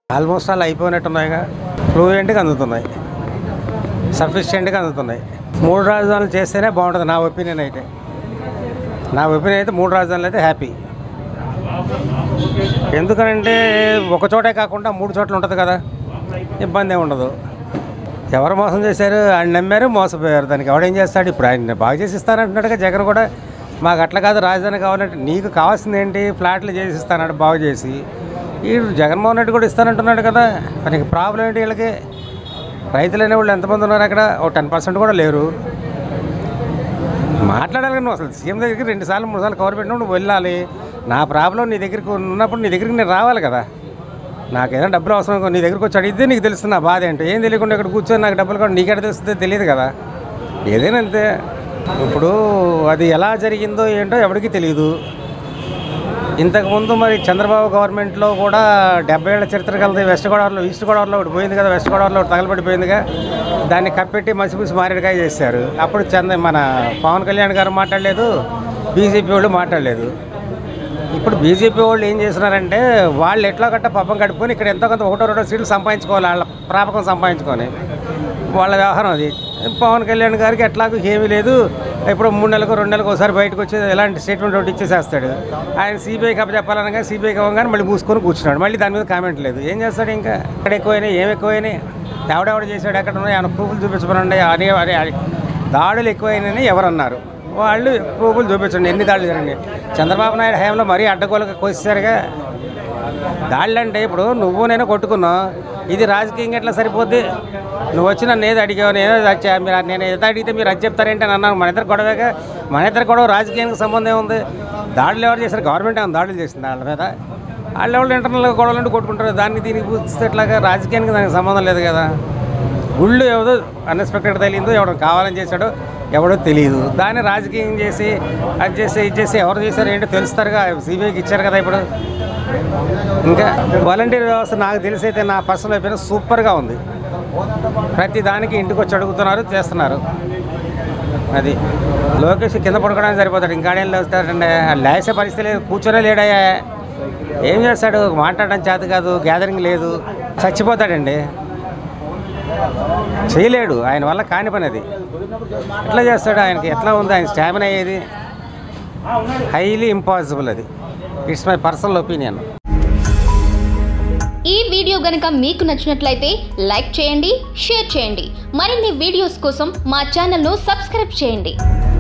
almost అలా అయిపోయినట్టున్నాయిగా ఫ్లూయెంట్గా అందుతున్నాయి సఫిషియెంట్గా అందుతున్నాయి మూడు రాజధానులు చేస్తేనే బాగుంటుంది నా ఒపీనియన్ అయితే నా ఒపీనియన్ అయితే మూడు రాజధానులు అయితే హ్యాపీ ఎందుకనంటే ఒక చోటే కాకుండా మూడు చోట్ల ఉంటుంది కదా ఇబ్బంది ఏమి ఉండదు ఎవరు మోసం చేశారు ఆయన నమ్మారు మోసపోయారు దానికి ఎవడేం చేస్తాడు ఇప్పుడు ఆయన బాగా చేసి ఇస్తానంటున్నాడుగా జగన్ కూడా మాకు అట్లా కాదు రాజధాని కావాలంటే నీకు కావాల్సింది ఏంటి ఫ్లాట్లు చేసి ఇస్తానన్నాడు బాగు చేసి ఈ జగన్మోహన్ రెడ్డి కూడా ఇస్తానంటున్నాడు కదా మనకి ప్రాబ్లం ఏంటి వీళ్ళకి రైతులు అనే వాళ్ళు ఎంతమంది ఉన్నారు అక్కడ ఓ టెన్ పర్సెంట్ కూడా లేరు మాట్లాడాలి కానీ నువ్వు అసలు సీఎం దగ్గరికి రెండు సార్లు మూడు సార్లు కవర్ పెట్టినప్పుడు నువ్వు వెళ్ళాలి నా ప్రాబ్లం నీ దగ్గరికి ఉన్నప్పుడు నీ దగ్గరికి నేను రావాలి కదా నాకు ఏదైనా డబ్బులు అవసరం అనుకో, నీ దగ్గరికి వచ్చి అడిగితే నీకు తెలుస్తుంది నా బాధ ఏంటో ఏం తెలియకుండా ఇక్కడ కూర్చొని నాకు డబ్బులు కూడా నీకెక్కడ తెలుస్తుందో తెలియదు కదా ఏదైనా అంతే ఇప్పుడు అది ఎలా జరిగిందో ఏంటో ఎవరికీ తెలియదు ఇంతకుముందు మరి చంద్రబాబు గవర్నమెంట్లో కూడా డెబ్బై ఏళ్ళ చరిత్ర కలది వెస్ట్ గోదావరిలో ఈస్ట్ గోదావరిలో ఒకటి పోయింది కదా వెస్ట్ గోదావరిలో ఒకటి తగలబడిపోయిందిగా దాన్ని కప్పెట్టి మసిపూసి మారేడుకాయ చేశారు అప్పుడు చంద్ర మన పవన్ కళ్యాణ్ గారు మాట్లాడలేదు బీజేపీ వాళ్ళు మాట్లాడలేదు ఇప్పుడు బీజేపీ వాళ్ళు ఏం చేస్తున్నారంటే వాళ్ళు ఎట్లా గట్ట పబ్బం గడుపుకొని ఇక్కడ ఎంతో కొంత ఒకటో రెండో సీట్లు సంపాదించుకోవాలి వాళ్ళ ప్రాపకం సంపాదించుకొని వాళ్ళ వ్యవహారం అది పవన్ కళ్యాణ్ గారికి ఎట్లాగూ ఏమీ లేదు ఇప్పుడు మూడు నెలలకు రెండు నెలలకు ఒకసారి బయటకు వచ్చి ఎలాంటి స్టేట్మెంట్ ఒకటి ఇచ్చేసేస్తాడు ఆయన సిబిఐకి అప్పచెప్పాలనగా సిబిఐకి అవ్వగానే మళ్ళీ మూసుకొని కూర్చున్నాడు మళ్ళీ దాని మీద కామెంట్ లేదు ఏం చేస్తాడు ఇంకా ఎక్కడ ఎక్కువైనాయి ఏం ఎక్కువైనాయి ఎవడెవడ చేశాడు ఎక్కడ ఉన్నాయి ఆయన ప్రూఫ్లు చూపించమనండి అని అని అని దాడులు ఎక్కువైనాయని ఎవరన్నారు వాళ్ళు ప్రూఫ్లు చూపించండి ఎన్ని దాడులు జరిగినాయి చంద్రబాబు నాయుడు హయాంలో మరీ అడ్డగోలుగా కోసేసారుగా దాళ్ళు అంటే ఇప్పుడు నువ్వు నేను కొట్టుకున్నావు ఇది రాజకీయంగా ఎట్లా సరిపోద్ది నువ్వు వచ్చి నన్ను ఏది అడిగావు నేను ఏది వచ్చా మీరు నేను ఏదో అడిగితే మీరు అది చెప్తారేంటి అని అన్నాను మన ఇద్దరు గొడవగా మన ఇద్దరు గొడవ రాజకీయానికి సంబంధం ఏముంది దాడులు ఎవరు చేశారు గవర్నమెంట్ ఏమైనా దాడులు చేసింది వాళ్ళ మీద వాళ్ళు ఎవరు ఇంటర్నల్ గొడవలు అంటే కొట్టుకుంటారు దాన్ని దీనికి పూస్తే ఎట్లాగా రాజకీయానికి దానికి సంబంధం లేదు కదా గుళ్ళు ఎవడో అన్ఎక్స్పెక్టెడ్ తెలియదు ఎవడో కావాలని చేశాడో ఎవడో తెలియదు దాన్ని రాజకీయం చేసి అది చేసి ఇది చేసి ఎవరు చేశారు ఏంటో తెలుస్తారుగా సిబిఐకి ఇచ్చారు కదా ఇప్పుడు ఇంకా వాలంటీర్ వ్యవస్థ నాకు తెలిసి అయితే నా పర్సనల్ అయిపోయిన సూపర్గా ఉంది ప్రతి దానికి ఇంటికి వచ్చి అడుగుతున్నారు చేస్తున్నారు అది లోకేష్ కింద పడుకోవడానికి సరిపోతాడు ఇంకాడేం లేస్తాడండి లేసే పరిస్థితి లేదు కూర్చొనే లేడయ్యా ఏం చేస్తాడు మాట్లాడడం చేత కాదు గ్యాదరింగ్ లేదు చచ్చిపోతాడండి చేయలేడు ఆయన వల్ల కాని పని అది ఎట్లా చేస్తాడు ఆయనకి ఎట్లా ఉంది ఆయన స్టామినా ఏది హైలీ ఇంపాసిబుల్ అది ఇట్స్ మై పర్సనల్ ఒపీనియన్ ఈ వీడియో గనుక మీకు నచ్చినట్లయితే లైక్ చేయండి షేర్ చేయండి మరిన్ని వీడియోస్ కోసం మా ఛానల్ను సబ్స్క్రైబ్ చేయండి